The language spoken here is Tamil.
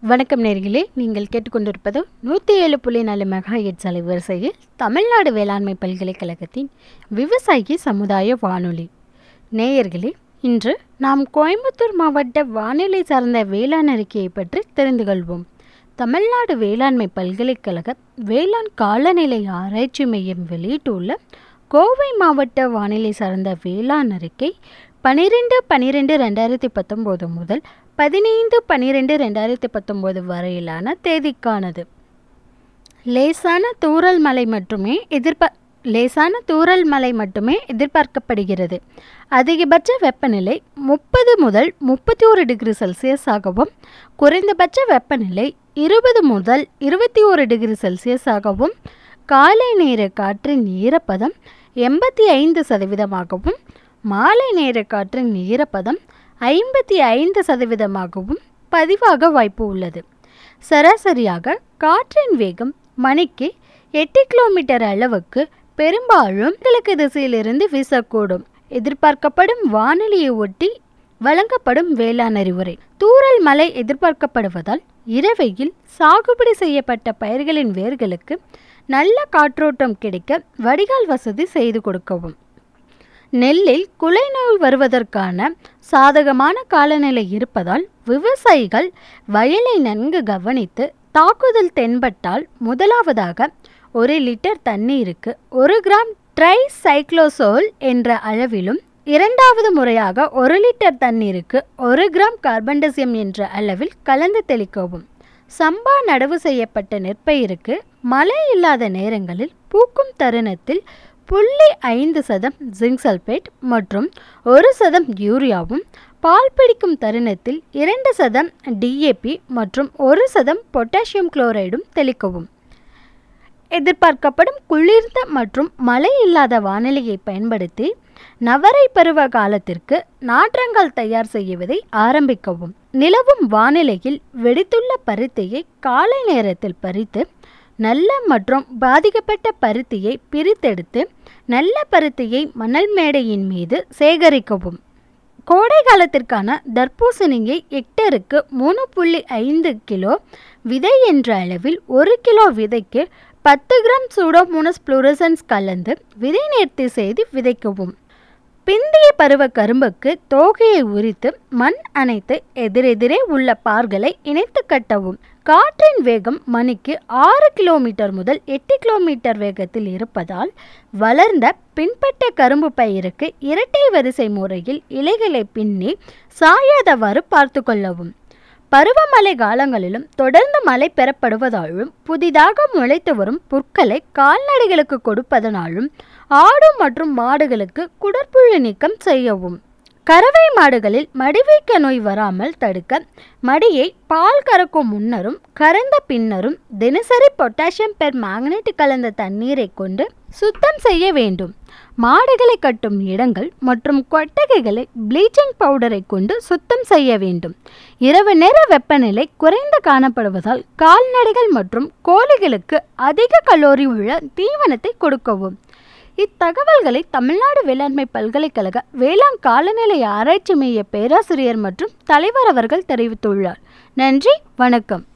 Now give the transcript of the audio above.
வணக்கம் நேர்களே நீங்கள் கேட்டுக்கொண்டிருப்பது நூற்றி ஏழு புள்ளி நாலு மெகா எட்ஸ் அலைவரிசையில் தமிழ்நாடு வேளாண்மை பல்கலைக்கழகத்தின் விவசாயி சமுதாய வானொலி நேயர்களே இன்று நாம் கோயம்புத்தூர் மாவட்ட வானிலை சார்ந்த வேளாண் அறிக்கையை பற்றி தெரிந்து கொள்வோம் தமிழ்நாடு வேளாண்மை பல்கலைக்கழக வேளாண் காலநிலை ஆராய்ச்சி மையம் வெளியிட்டுள்ள கோவை மாவட்ட வானிலை சார்ந்த வேளாண் அறிக்கை பனிரெண்டு பனிரெண்டு ரெண்டாயிரத்தி பத்தொம்போது முதல் பதினைந்து பனிரெண்டு ரெண்டாயிரத்தி பத்தொம்போது வரையிலான தேதிக்கானது லேசான தூறல் மழை மட்டுமே எதிர்பார் லேசான தூறல் மழை மட்டுமே எதிர்பார்க்கப்படுகிறது அதிகபட்ச வெப்பநிலை முப்பது முதல் முப்பத்தி ஒரு டிகிரி செல்சியஸ் ஆகவும் குறைந்தபட்ச வெப்பநிலை இருபது முதல் இருபத்தி ஒரு டிகிரி செல்சியஸ் ஆகவும் காலை நேர காற்றின் ஈரப்பதம் எண்பத்தி ஐந்து சதவீதமாகவும் மாலை நேர காற்றின் ஈரப்பதம் ஐம்பத்தி ஐந்து சதவீதமாகவும் பதிவாக வாய்ப்பு உள்ளது சராசரியாக காற்றின் வேகம் மணிக்கு எட்டு கிலோமீட்டர் அளவுக்கு பெரும்பாலும் கிழக்கு திசையிலிருந்து வீசக்கூடும் எதிர்பார்க்கப்படும் வானிலையை ஒட்டி வழங்கப்படும் வேளாண் அறிவுரை தூறல் மழை எதிர்பார்க்கப்படுவதால் இரவையில் சாகுபடி செய்யப்பட்ட பயிர்களின் வேர்களுக்கு நல்ல காற்றோட்டம் கிடைக்க வடிகால் வசதி செய்து கொடுக்கவும் நெல்லில் குலை நோய் வருவதற்கான சாதகமான காலநிலை இருப்பதால் விவசாயிகள் வயலை நன்கு கவனித்து தாக்குதல் தென்பட்டால் முதலாவதாக ஒரு லிட்டர் தண்ணீருக்கு ஒரு கிராம் ட்ரை சைக்ளோசோல் என்ற அளவிலும் இரண்டாவது முறையாக ஒரு லிட்டர் தண்ணீருக்கு ஒரு கிராம் கார்பன்டசியம் என்ற அளவில் கலந்து தெளிக்கவும் சம்பா நடவு செய்யப்பட்ட நெற்பயிருக்கு மழை இல்லாத நேரங்களில் பூக்கும் தருணத்தில் புள்ளி ஐந்து சதம் ஜிங்க் சல்பேட் மற்றும் ஒரு சதம் யூரியாவும் பால் பிடிக்கும் தருணத்தில் இரண்டு சதம் டிஏபி மற்றும் ஒரு சதம் பொட்டாசியம் குளோரைடும் தெளிக்கவும் எதிர்பார்க்கப்படும் குளிர்ந்த மற்றும் மழை இல்லாத வானிலையை பயன்படுத்தி நவரை பருவ காலத்திற்கு நாற்றங்கள் தயார் செய்வதை ஆரம்பிக்கவும் நிலவும் வானிலையில் வெடித்துள்ள பருத்தியை காலை நேரத்தில் பறித்து நல்ல மற்றும் பாதிக்கப்பட்ட பருத்தியை பிரித்தெடுத்து நல்ல பருத்தியை மணல் மேடையின் மீது சேகரிக்கவும் கோடை காலத்திற்கான தர்பூசணியை ஹெக்டருக்கு மூணு புள்ளி ஐந்து கிலோ விதை என்ற அளவில் ஒரு கிலோ விதைக்கு பத்து கிராம் சூடோமோனஸ் புளூரசன்ஸ் கலந்து விதை நேர்த்தி செய்து விதைக்கவும் பிந்திய பருவ கரும்புக்கு தோகையை உரித்து மண் அணைத்து எதிரெதிரே உள்ள பார்களை இணைத்து கட்டவும் காற்றின் வேகம் மணிக்கு ஆறு கிலோமீட்டர் முதல் எட்டு கிலோமீட்டர் வேகத்தில் இருப்பதால் வளர்ந்த பின்பட்ட கரும்பு பயிருக்கு இரட்டை வரிசை முறையில் இலைகளை பின்னி சாயாதவாறு பார்த்து கொள்ளவும் பருவமழை காலங்களிலும் தொடர்ந்து மழை பெறப்படுவதாலும் புதிதாக முளைத்து வரும் புற்களை கால்நடைகளுக்கு கொடுப்பதனாலும் ஆடு மற்றும் மாடுகளுக்கு குடற்புழு நீக்கம் செய்யவும் கறவை மாடுகளில் மடிவீக்க நோய் வராமல் தடுக்க மடியை பால் கறக்கும் முன்னரும் கறந்த பின்னரும் தினசரி பொட்டாசியம் பெர் மேக்னேட் கலந்த தண்ணீரை கொண்டு சுத்தம் செய்ய வேண்டும் மாடுகளை கட்டும் இடங்கள் மற்றும் கொட்டகைகளை ப்ளீச்சிங் பவுடரை கொண்டு சுத்தம் செய்ய வேண்டும் இரவு நேர வெப்பநிலை குறைந்து காணப்படுவதால் கால்நடைகள் மற்றும் கோழிகளுக்கு அதிக கலோரி உள்ள தீவனத்தை கொடுக்கவும் இத்தகவல்களை தமிழ்நாடு வேளாண்மை பல்கலைக்கழக வேளாண் காலநிலை ஆராய்ச்சி மைய பேராசிரியர் மற்றும் தலைவர் அவர்கள் தெரிவித்துள்ளார் நன்றி வணக்கம்